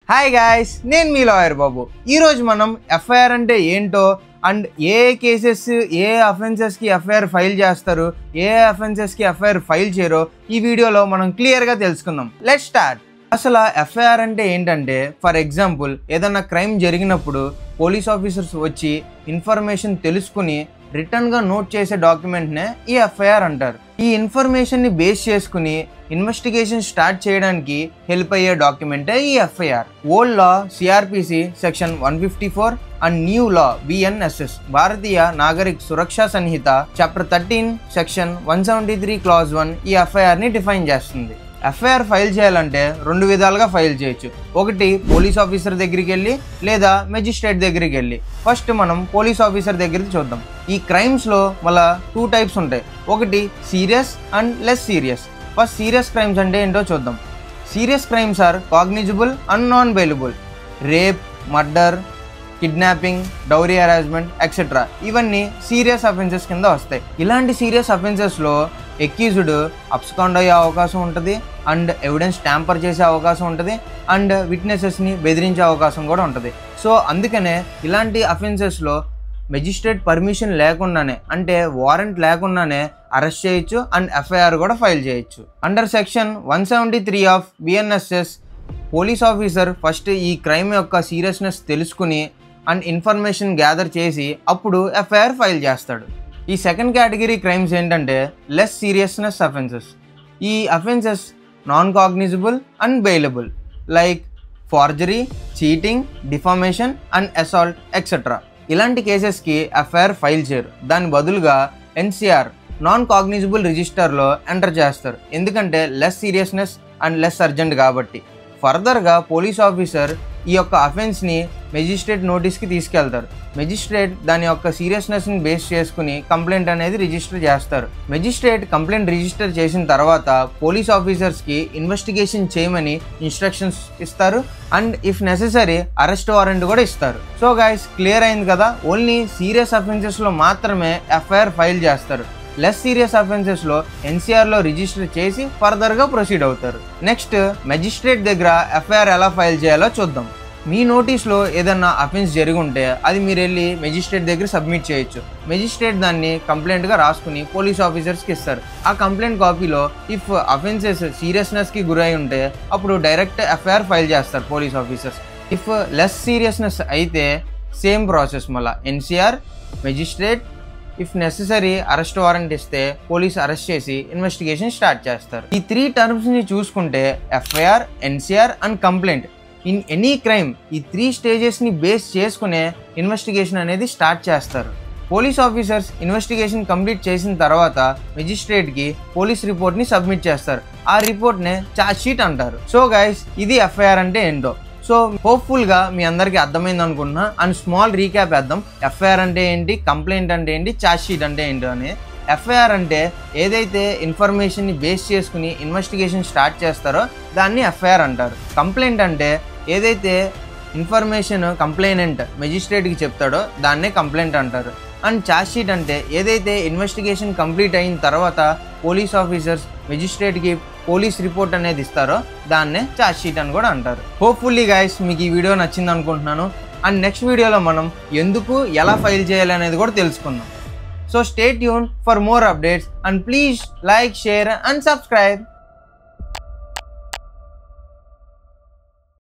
hi guys నేను మీ lawyer బాబు ఈరోజు మనం ఎఫ్ఐఆర్ అంటే ఏంటో అండ్ ఏ కేసెస్ ఏ అఫెన్సెస్కి ఎఫ్ఐఆర్ ఫైల్ చేస్తారు ఏ అఫెన్సెస్కి ఎఫ్ఐఆర్ ఫైల్ చేయరో ఈ వీడియోలో మనం క్లియర్గా తెలుసుకుందాం లెట్ స్టార్ట్ అసలు ఎఫ్ఐఆర్ అంటే ఏంటంటే ఫర్ ఎగ్జాంపుల్ ఏదన్నా క్రైమ్ జరిగినప్పుడు పోలీస్ ఆఫీసర్స్ వచ్చి ఇన్ఫర్మేషన్ తెలుసుకుని రిటర్న్గా నోట్ చేసే డాక్యుమెంట్నే ఈ ఎఫ్ఐఆర్ అంటారు ఈ ఇన్ఫర్మేషన్ని బేస్ చేసుకుని ఇన్వెస్టిగేషన్ స్టార్ట్ చేయడానికి హెల్ప్ అయ్యే డాక్యుమెంటే ఈ FIR old law CrPC section one fifty four and new law BNSS Bharatiya Nagarik Suraksha Sanhita chapter thirteen section one seventy three clause one ఈ ఎఫ్ఐఆర్ని డిఫైన్ చేస్తుంది ఎఫ్ఐఆర్ ఫైల్ చేయాలంటే రెండు విధాలుగా ఫైల్ చేయొచ్చు ఒకటి పోలీస్ ఆఫీసర్ దగ్గరికి వెళ్ళి లేదా మెజిస్ట్రేట్ దగ్గరికి వెళ్ళి ఫస్ట్ మనం పోలీస్ ఆఫీసర్ దగ్గరికి చూద్దాం ఈ క్రైమ్స్లో మళ్ళా టూ టైప్స్ ఉంటాయి ఒకటి serious and less serious first serious crimes అంటే ఏంటో చూద్దాం serious crimes are cognizable and non bailable rape murder kidnapping dowry harassment etcetera ఇవన్నీ సీరియస్ అఫెన్సెస్ కింద వస్తాయి ఇలాంటి సీరియస్ అఫెన్సెస్లో ఎక్యూజ్డ్ అప్స్కాండ్ అయ్యే అవకాశం ఉంటుంది అండ్ ఎవిడెన్స్ ట్యాంపర్ చేసే అవకాశం ఉంటుంది అండ్ విట్నెసెస్ని బెదిరించే అవకాశం కూడా ఉంటుంది సో అందుకనే ఇలాంటి అఫెన్సెస్లో మెజిస్ట్రేట్ పర్మిషన్ లేకుండానే అంటే వారెంట్ లేకుండానే అరెస్ట్ చేయొచ్చు అండ్ ఎఫ్ఐఆర్ కూడా ఫైల్ చేయొచ్చు under section one seventy three of BNSS police officer first ఈ క్రైమ్ యొక్క సీరియస్నెస్ తెలుసుకుని అండ్ ఇన్ఫర్మేషన్ గ్యాదర్ చేసి అప్పుడు ఎఫ్ఐఆర్ ఫైల్ చేస్తాడు ఈ సెకండ్ కేటగిరీ క్రైమ్స్ ఏంటంటే లెస్ సీరియస్నెస్ అఫెన్సెస్ ఈ offences non cognizable and bailable like forgery cheating defamation and assault etcetera ఇలాంటి కేసెస్కి ఎఫ్ఐఆర్ ఫైల్ చేయరు దాని బదులుగా ఎన్సిఆర్ నాన్ కాగ్నిజిబుల్ రిజిస్టర్లో ఎంటర్ చేస్తారు ఎందుకంటే less seriousness and less urgent కాబట్టి ఫర్దర్గా పోలీస్ ఆఫీసర్ ఈ యొక్క అఫెన్స్ని మెజిస్ట్రేట్ నోటీస్కి తీసుకెళ్తారు మెజిస్ట్రేట్ దాని యొక్క సీరియస్నెస్ని బేస్ చేసుకుని కంప్లైంట్ అనేది రిజిస్టర్ చేస్తారు మెజిస్ట్రేట్ కంప్లైంట్ రిజిస్టర్ చేసిన తర్వాత పోలీస్ ఆఫీసర్స్కి ఇన్వెస్టిగేషన్ చేయమని ఇన్స్ట్రక్షన్స్ ఇస్తారు and if necessary arrest warrant కూడా ఇస్తారు సో గైస్ క్లియర్ అయింది కదా ఓన్లీ సీరియస్ అఫెన్సెస్లో మాత్రమే ఎఫ్ఐఆర్ ఫైల్ చేస్తారు లెస్ సీరియస్ అఫెన్సెస్లో ఎన్సీఆర్లో రిజిస్టర్ చేసి ఫర్దర్గా ప్రొసీడ్ అవుతారు నెక్స్ట్ మెజిస్ట్రేట్ దగ్గర ఎఫ్ఐఆర్ ఎలా ఫైల్ చేయాలో చూద్దాం మీ నోటీస్లో ఏదన్నా అఫెన్స్ జరిగి ఉంటే అది మీరు వెళ్ళి మెజిస్ట్రేట్ దగ్గర సబ్మిట్ చేయొచ్చు మెజిస్ట్రేట్ దాన్ని కంప్లైంట్గా రాసుకుని పోలీస్ ఆఫీసర్స్కి ఇస్తారు ఆ కంప్లైంట్ కాపీలో ఇఫ్ అఫెన్సెస్ సీరియస్నెస్కి గురై ఉంటే అప్పుడు డైరెక్ట్ ఎఫ్ఐఆర్ ఫైల్ చేస్తారు police officers if less seriousness అయితే సేమ్ ప్రాసెస్ మళ్ళీ NCR magistrate if necessary arrest warrant ఇస్తే పోలీస్ అరెస్ట్ చేసి ఇన్వెస్టిగేషన్ స్టార్ట్ చేస్తారు ఈ త్రీ టర్మ్స్ని చూసుకుంటే FIR NCR and complaint in any crime ఈ త్రీ స్టేజెస్ని బేస్ చేసుకునే ఇన్వెస్టిగేషన్ అనేది స్టార్ట్ చేస్తారు పోలీస్ ఆఫీసర్స్ ఇన్వెస్టిగేషన్ కంప్లీట్ చేసిన తర్వాత మెజిస్ట్రేట్కి పోలీస్ రిపోర్ట్ని సబ్మిట్ చేస్తారు ఆ రిపోర్ట్నే ఛార్జ్ షీట్ అంటారు సో గైస్ ఇది ఎఫ్ఐఆర్ అంటే ఏంటో సో హోప్ఫుల్గా మీ అందరికీ అర్థమైంది అనుకుంటున్నా అండ్ స్మాల్ రీక్యాప్ వేద్దాం ఎఫ్ఐఆర్ అంటే ఏంటి కంప్లైంట్ అంటే ఏంటి ఛార్జ్ షీట్ అంటే ఏంటి అని ఎఫ్ఐఆర్ అంటే ఏదైతే ఇన్ఫర్మేషన్ని బేస్ చేసుకుని ఇన్వెస్టిగేషన్ స్టార్ట్ చేస్తారో దాన్ని ఎఫ్ఐఆర్ అంటారు కంప్లైంట్ అంటే ఏదైతే ఇన్ఫర్మేషన్ కంప్లైనెంట్ మెజిస్ట్రేట్కి చెప్తాడో దాన్నే కంప్లైంట్ అంటారు అండ్ ఛార్జ్ షీట్ అంటే ఏదైతే ఇన్వెస్టిగేషన్ కంప్లీట్ అయిన తర్వాత పోలీస్ ఆఫీసర్స్ మెజిస్ట్రేట్కి పోలీస్ రిపోర్ట్ అనేది ఇస్తారో దాన్నే ఛార్జ్ షీట్ అని కూడా అంటారు హోప్ఫుల్లీ గైస్ మీకు ఈ వీడియో నచ్చింది అనుకుంటున్నాను అండ్ నెక్స్ట్ వీడియోలో మనం ఎందుకు ఎలా ఫైల్ చేయాలి అనేది కూడా తెలుసుకుందాం so stay tune for more updates and please like share and subscribe